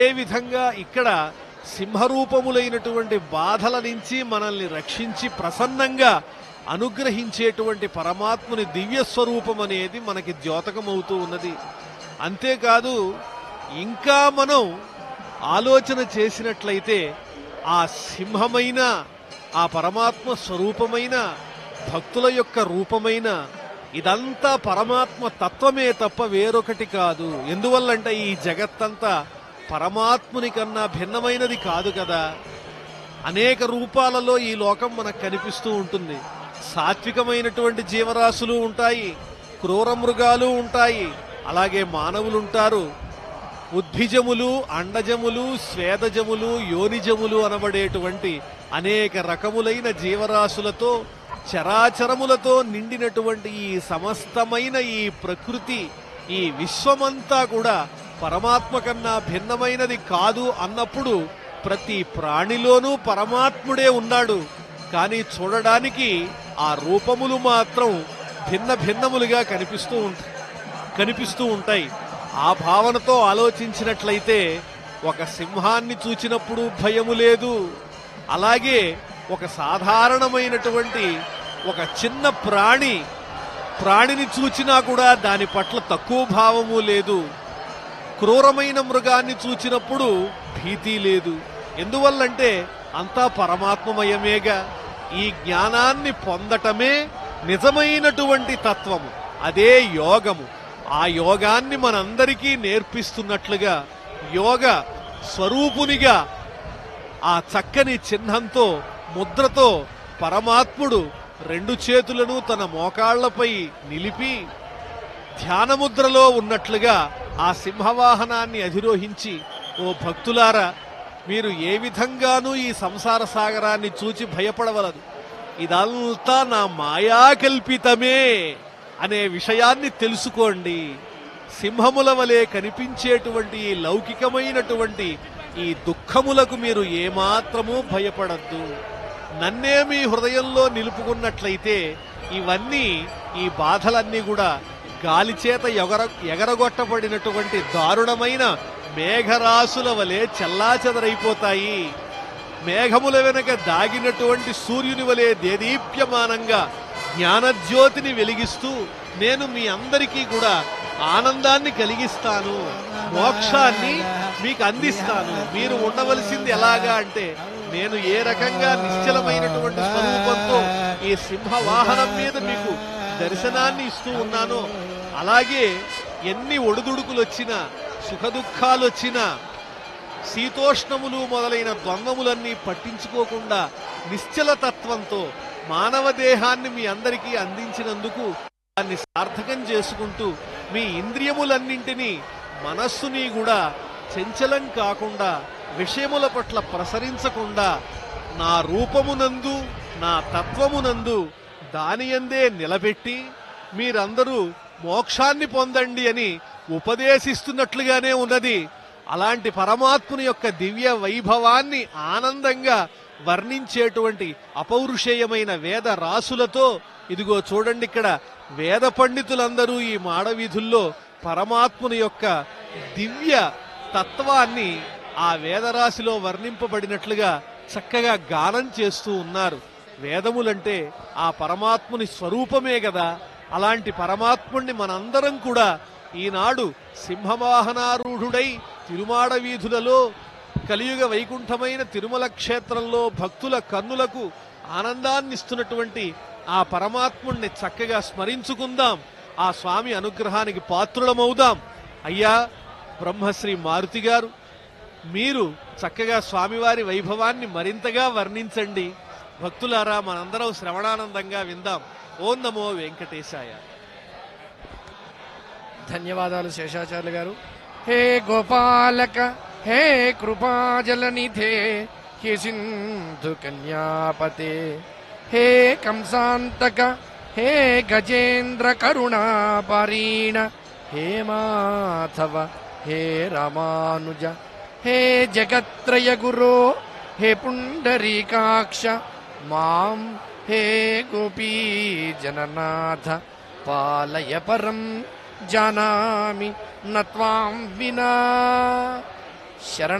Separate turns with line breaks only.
అదే విధంగా ఇక్కడ సింహరూపములైనటువంటి బాధల నుంచి మనల్ని రక్షించి ప్రసన్నంగా అనుగ్రహించేటువంటి పరమాత్ముని దివ్య స్వరూపం అనేది మనకి ద్యోతకమవుతూ ఉన్నది అంతేకాదు ఇంకా మనం ఆలోచన చేసినట్లయితే ఆ సింహమైన ఆ పరమాత్మ స్వరూపమైన భక్తుల యొక్క రూపమైన ఇదంతా పరమాత్మ తత్వమే తప్ప వేరొకటి కాదు ఎందువల్లంటే ఈ జగత్తంతా పరమాత్ముని కన్నా భిన్నమైనది కాదు కదా అనేక రూపాలలో ఈ లోకం మనకు కనిపిస్తూ ఉంటుంది సాత్వికమైనటువంటి జీవరాశులు ఉంటాయి క్రూర మృగాలు ఉంటాయి అలాగే మానవులు ఉంటారు ఉద్భిజములు అండజములు స్వేదజములు యోనిజములు అనబడేటువంటి అనేక రకములైన జీవరాశులతో చరాచరములతో నిండినటువంటి ఈ సమస్తమైన ఈ ప్రకృతి ఈ విశ్వమంతా కూడా పరమాత్మ కన్నా భిన్నమైనది కాదు అన్నప్పుడు ప్రతి ప్రాణిలోనూ పరమాత్ముడే ఉన్నాడు కానీ చూడడానికి ఆ రూపములు మాత్రం భిన్న భిన్నములుగా కనిపిస్తూ ఉంటాయి కనిపిస్తూ ఉంటాయి ఆ భావనతో ఆలోచించినట్లయితే ఒక సింహాన్ని చూచినప్పుడు భయము లేదు అలాగే ఒక సాధారణమైనటువంటి ఒక చిన్న ప్రాణి ప్రాణిని చూచినా కూడా దాని పట్ల తక్కువ భావము లేదు క్రూరమైన మృగాన్ని చూచినప్పుడు భీతి లేదు ఎందువల్లంటే అంతా పరమాత్మమయమేగా ఈ జ్ఞానాన్ని పొందటమే నిజమైనటువంటి తత్వము అదే యోగము ఆ యోగాన్ని మనందరికీ నేర్పిస్తున్నట్లుగా యోగ స్వరూపునిగా ఆ చక్కని చిహ్నంతో ముద్రతో పరమాత్ముడు రెండు చేతులను తన మోకాళ్లపై నిలిపి ధ్యానముద్రలో ఉన్నట్లుగా ఆ సింహవాహనాన్ని అధిరోహించి ఓ భక్తులారా మీరు ఏ విధంగానూ ఈ సంసార సాగరాన్ని చూచి భయపడవలదు ఇదంతా నా మాయా కల్పితమే అనే విషయాన్ని తెలుసుకోండి సింహముల వలె కనిపించేటువంటి ఈ లౌకికమైనటువంటి ఈ దుఃఖములకు మీరు ఏమాత్రమూ భయపడద్దు నన్నే మీ హృదయంలో నిలుపుకున్నట్లయితే ఇవన్నీ ఈ బాధలన్నీ కూడా గాలి చేత ఎగర ఎగరగొట్టబడినటువంటి దారుణమైన మేఘరాశుల వలె చెల్లాచెదరైపోతాయి మేఘముల వెనక దాగినటువంటి సూర్యుని వలె దేదీప్యమానంగా జ్ఞానజ్యోతిని వెలిగిస్తూ నేను మీ అందరికీ కూడా ఆనందాన్ని కలిగిస్తాను మోక్షాన్ని మీకు అందిస్తాను మీరు ఉండవలసింది ఎలాగా అంటే నేను ఏ రకంగా నిశ్చలమైనటువంటి స్వరూపంతో ఈ సింహ వాహనం మీద మీకు దర్శనాన్ని ఇస్తూ ఉన్నానో అలాగే ఎన్ని ఒడిదుడుకులు వచ్చినా సుఖదుఖాలు వచ్చినా శీతోష్ణములు మొదలైన ద్వంద్వములన్నీ పట్టించుకోకుండా నిశ్చల తత్వంతో మానవ దేహాన్ని మీ అందరికీ అందించినందుకు దాన్ని సార్థకం చేసుకుంటూ మీ ఇంద్రియములన్నింటినీ మనస్సుని కూడా చంచలం కాకుండా విషయముల పట్ల ప్రసరించకుండా నా రూపమునందు నా తత్వమునందు దానియందే నిలబెట్టి మీరందరూ మోక్షాన్ని పొందండి అని ఉపదేశిస్తున్నట్లుగానే ఉన్నది అలాంటి పరమాత్ముని యొక్క దివ్య వైభవాన్ని ఆనందంగా వర్ణించేటువంటి అపౌరుషేయమైన వేద రాసులతో ఇదిగో చూడండి ఇక్కడ వేద పండితులందరూ ఈ మాడవీధుల్లో పరమాత్ముని యొక్క దివ్య తత్వాన్ని ఆ వేదరాశిలో వర్ణింపబడినట్లుగా చక్కగా గానం చేస్తూ ఉన్నారు వేదములంటే ఆ పరమాత్ముని స్వరూపమే కదా అలాంటి పరమాత్ముణ్ణి మనందరం కూడా ఈనాడు సింహవాహనారూఢుడై తిరుమాడ వీధులలో కలియుగ వైకుంఠమైన తిరుమల క్షేత్రంలో భక్తుల కన్నులకు ఆనందాన్నిస్తున్నటువంటి ఆ పరమాత్ముణ్ణి చక్కగా స్మరించుకుందాం ఆ స్వామి అనుగ్రహానికి పాత్రులమవుదాం అయ్యా బ్రహ్మశ్రీ మారుతి గారు మీరు చక్కగా స్వామివారి వైభవాన్ని మరింతగా వర్ణించండి భక్తులారా మనందరం శ్రవణానందంగా విందాం ఓం నమో వెంకటేశాయ
ధన్యవాదాలు శేషాచార్యులు గారు హే గోపాలక హే కృపాజలనిధే హే సింధు కన్యాపతే హే కంసాంతక హే గజేంద్ర కరుణాపరీణ హే మాధవ హే రామానుజ హే జగత్రయ గురో హే పుండరీకాక్ష మాం హే గోపీ జననాథ పాలయ పరం జానామి నత్వాం వినా శరణ